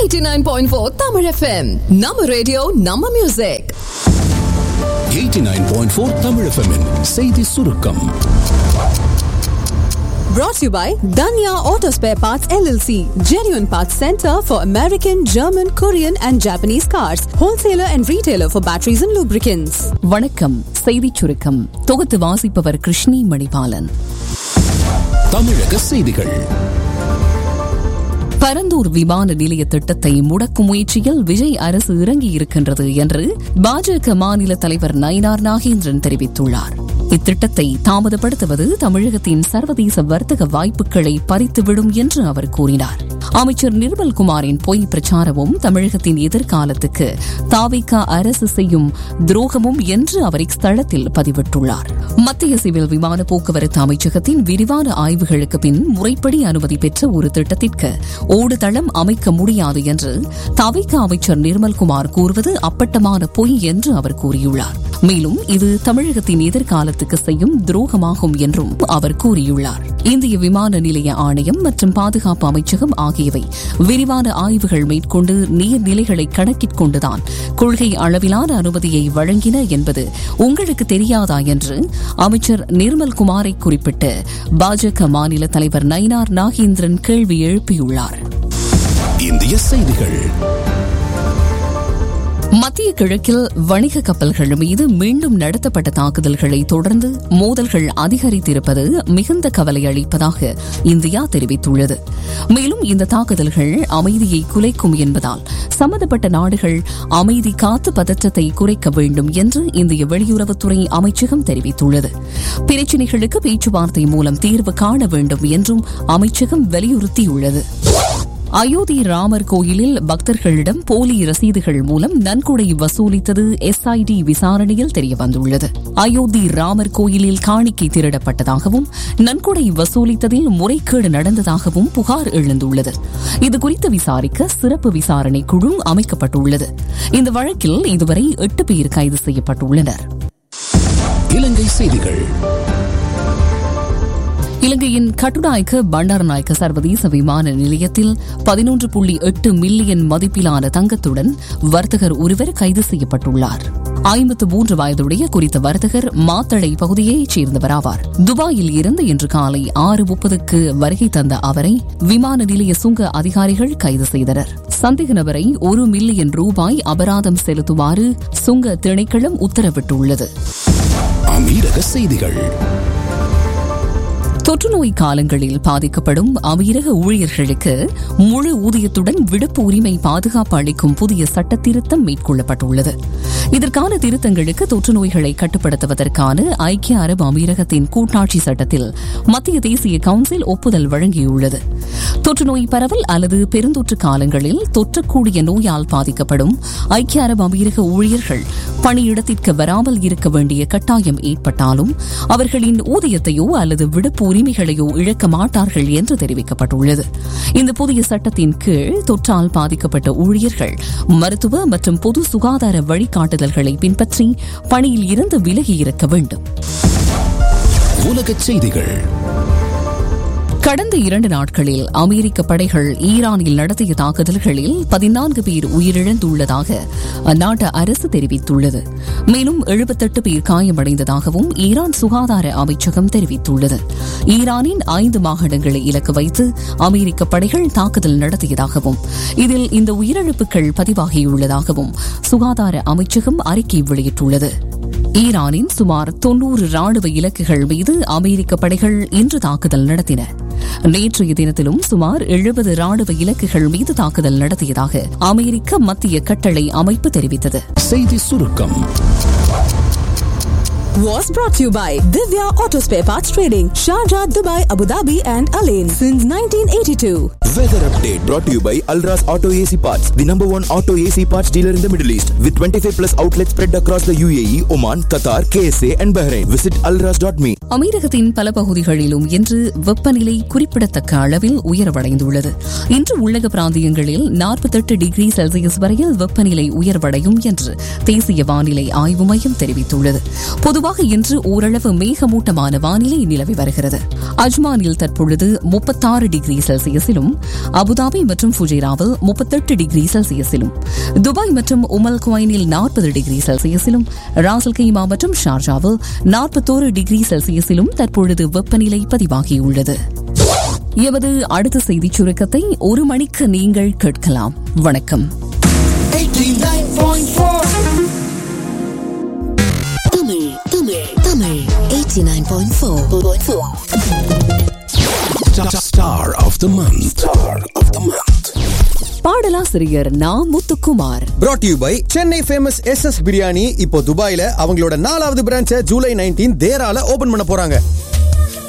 89.4 Tamil FM நம்ம radio நம்ம music 89.4 Tamil FM -இன் செய்தி சுருக்கம் brought to you by Danya Auto Spare Parts LLC genuine parts center for American German Korean and Japanese cars wholesaler and retailer for batteries and lubricants வணக்கம் செய்திச் சுருக்கம் தொகுத்து வாசிப்பவர் கிருஷ்ணி மணிபாலன் தமிழக செய்திகள் பரந்தூர் விமான நிலைய திட்டத்தை முடக்கும் முயற்சியில் விஜய் அரசு இறங்கியிருக்கின்றது என்று பாஜக மாநில தலைவர் நயினார் நாகேந்திரன் தெரிவித்துள்ளார் இத்திட்டத்தை தாமதப்படுத்துவது தமிழகத்தின் சர்வதேச வர்த்தக வாய்ப்புகளை பறித்துவிடும் என்று அவர் கூறினார் அமைச்சர் நிர்மல்குமாரின் பொய் பிரச்சாரமும் தமிழகத்தின் எதிர்காலத்துக்கு தாவிக அரசு செய்யும் துரோகமும் என்று அவர் இஸ்தளத்தில் பதிவிட்டுள்ளார் மத்திய சிவில் விமான போக்குவரத்து அமைச்சகத்தின் விரிவான ஆய்வுகளுக்கு பின் முறைப்படி அனுமதி பெற்ற ஒரு திட்டத்திற்கு ஓடுதளம் அமைக்க முடியாது என்று தவிக அமைச்சர் நிர்மல்குமார் கூறுவது அப்பட்டமான பொய் என்று அவர் கூறியுள்ளார் மேலும் இது தமிழகத்தின் எதிர்காலத்துக்கு செய்யும் துரோகமாகும் என்றும் அவர் கூறியுள்ளார் இந்திய விமான நிலைய ஆணையம் மற்றும் பாதுகாப்பு அமைச்சகம் ஆகியவை விரிவான ஆய்வுகள் மேற்கொண்டு நீர்நிலைகளை கணக்கிற் கொண்டுதான் கொள்கை அளவிலான அனுமதியை வழங்கின என்பது உங்களுக்கு தெரியாதா என்று அமைச்சர் நிர்மல்குமாரை குறிப்பிட்டு பாஜக மாநில தலைவர் நயினார் நாகேந்திரன் கேள்வி எழுப்பியுள்ளார் இந்திய செய்திகள் மத்திய கிழக்கில் வணிக கப்பல்கள் மீது மீண்டும் நடத்தப்பட்ட தாக்குதல்களை தொடர்ந்து மோதல்கள் அதிகரித்திருப்பது மிகுந்த கவலை அளிப்பதாக இந்தியா தெரிவித்துள்ளது மேலும் இந்த தாக்குதல்கள் அமைதியை குலைக்கும் என்பதால் சம்பந்தப்பட்ட நாடுகள் அமைதி காத்து பதற்றத்தை குறைக்க வேண்டும் என்று இந்திய வெளியுறவுத்துறை அமைச்சகம் தெரிவித்துள்ளது பிரச்சினைகளுக்கு பேச்சுவார்த்தை மூலம் தீர்வு காண வேண்டும் என்றும் அமைச்சகம் வலியுறுத்தியுள்ளது அயோத்தி ராமர் கோயிலில் பக்தர்களிடம் போலி ரசீதுகள் மூலம் நன்கொடை வசூலித்தது எஸ்ஐடி விசாரணையில் தெரியவந்துள்ளது அயோத்தி ராமர் கோயிலில் காணிக்கை திருடப்பட்டதாகவும் நன்கொடை வசூலித்ததில் முறைகேடு நடந்ததாகவும் புகார் எழுந்துள்ளது இதுகுறித்து விசாரிக்க சிறப்பு விசாரணை குழு அமைக்கப்பட்டுள்ளது இந்த வழக்கில் இதுவரை எட்டு பேர் கைது செய்யப்பட்டுள்ளனர் இலங்கை செய்திகள் இலங்கையின் கட்டுநாயக்க பண்டாரநாயக்க சர்வதேச விமான நிலையத்தில் பதினொன்று புள்ளி எட்டு மில்லியன் மதிப்பிலான தங்கத்துடன் வர்த்தகர் ஒருவர் கைது செய்யப்பட்டுள்ளார் ஐம்பத்து மூன்று வயதுடைய குறித்த வர்த்தகர் மாத்தளை பகுதியைச் சேர்ந்தவர் ஆவார் துபாயில் இருந்து இன்று காலை ஆறு முப்பதுக்கு வருகை தந்த அவரை விமான நிலைய சுங்க அதிகாரிகள் கைது செய்தனர் சந்தேக நபரை ஒரு மில்லியன் ரூபாய் அபராதம் செலுத்துமாறு சுங்க திணைக்களம் உத்தரவிட்டுள்ளது அமீரக செய்திகள் தொற்றுநோய் காலங்களில் பாதிக்கப்படும் அமீரக ஊழியர்களுக்கு முழு ஊதியத்துடன் விடுப்பு உரிமை பாதுகாப்பு அளிக்கும் புதிய சட்ட திருத்தம் மேற்கொள்ளப்பட்டுள்ளது இதற்கான திருத்தங்களுக்கு தொற்றுநோய்களை கட்டுப்படுத்துவதற்கான ஐக்கிய அரபு அமீரகத்தின் கூட்டாட்சி சட்டத்தில் மத்திய தேசிய கவுன்சில் ஒப்புதல் வழங்கியுள்ளது தொற்றுநோய் பரவல் அல்லது பெருந்தொற்று காலங்களில் தொற்றக்கூடிய நோயால் பாதிக்கப்படும் ஐக்கிய அரபு அமீரக ஊழியர்கள் பணியிடத்திற்கு வராமல் இருக்க வேண்டிய கட்டாயம் ஏற்பட்டாலும் அவர்களின் ஊதியத்தையோ அல்லது விடுப்பு உரிமைகளையோ இழக்க மாட்டார்கள் என்று தெரிவிக்கப்பட்டுள்ளது இந்த புதிய சட்டத்தின் கீழ் தொற்றால் பாதிக்கப்பட்ட ஊழியர்கள் மருத்துவ மற்றும் பொது சுகாதார வழிகாட்டுதல்களை பின்பற்றி பணியில் இருந்து விலகியிருக்க வேண்டும் உலக செய்திகள் கடந்த இரண்டு நாட்களில் அமெரிக்க படைகள் ஈரானில் நடத்திய தாக்குதல்களில் பதினான்கு பேர் உயிரிழந்துள்ளதாக அந்நாட்டு அரசு தெரிவித்துள்ளது மேலும் எழுபத்தெட்டு பேர் காயமடைந்ததாகவும் ஈரான் சுகாதார அமைச்சகம் தெரிவித்துள்ளது ஈரானின் ஐந்து மாகாணங்களை இலக்கு வைத்து அமெரிக்க படைகள் தாக்குதல் நடத்தியதாகவும் இதில் இந்த உயிரிழப்புகள் பதிவாகியுள்ளதாகவும் சுகாதார அமைச்சகம் அறிக்கை வெளியிட்டுள்ளது ஈரானின் சுமார் தொன்னூறு ராணுவ இலக்குகள் மீது அமெரிக்க படைகள் இன்று தாக்குதல் நடத்தின நேற்றைய தினத்திலும் சுமார் எழுபது ராணுவ இலக்குகள் மீது தாக்குதல் நடத்தியதாக அமெரிக்க மத்திய கட்டளை அமைப்பு தெரிவித்தது செய்தி சுருக்கம் was brought to you by Divya Auto Spare Parts Trading Sharjah Dubai Abu Dhabi and Alain since 1982 Weather update brought to you by Alras Auto AC Parts, the number one auto AC parts dealer in the Middle East, with 25 plus outlets spread across the UAE, Oman, Qatar, KSA, and Bahrain. Visit alras.me. அமீரகத்தின் பல பகுதிகளிலும் இன்று வெப்பநிலை குறிப்பிடத்தக்க அளவில் உயர்வடைந்துள்ளது இன்று உள்ளக பிராந்தியங்களில் நாற்பத்தெட்டு டிகிரி செல்சியஸ் வரையில் வெப்பநிலை உயர்வடையும் என்று தேசிய வானிலை ஆய்வு மையம் தெரிவித்துள்ளது பொதுவாக இன்று ஓரளவு மேகமூட்டமான வானிலை நிலவி வருகிறது அஜ்மானில் தற்பொழுது முப்பத்தாறு டிகிரி செல்சியஸிலும் அபுதாபி மற்றும் ஃபுஜைராவில் முப்பத்தெட்டு டிகிரி செல்சியஸிலும் துபாய் மற்றும் உமல் குவைனில் நாற்பது டிகிரி செல்சியஸிலும் ராசல் கைமா மற்றும் ஷார்ஜாவில் நாற்பத்தோரு டிகிரி செல்சியஸிலும் தற்பொழுது வெப்பநிலை பதிவாகியுள்ளது எமது அடுத்த செய்திச் சுருக்கத்தை ஒரு மணிக்கு நீங்கள் கேட்கலாம் வணக்கம் Tamil Tamil Tamil 89.4 Star of the month. Star of the month. பாடலாசிரியர் நா முத்துக்குமார் brought you by Chennai famous S S biryani இப்போ துபாயில அவங்களோட நாலாவது பிரான்ச்சை ஜூலை நைன்டீன் தேரால ஓபன் பண்ண போறாங்க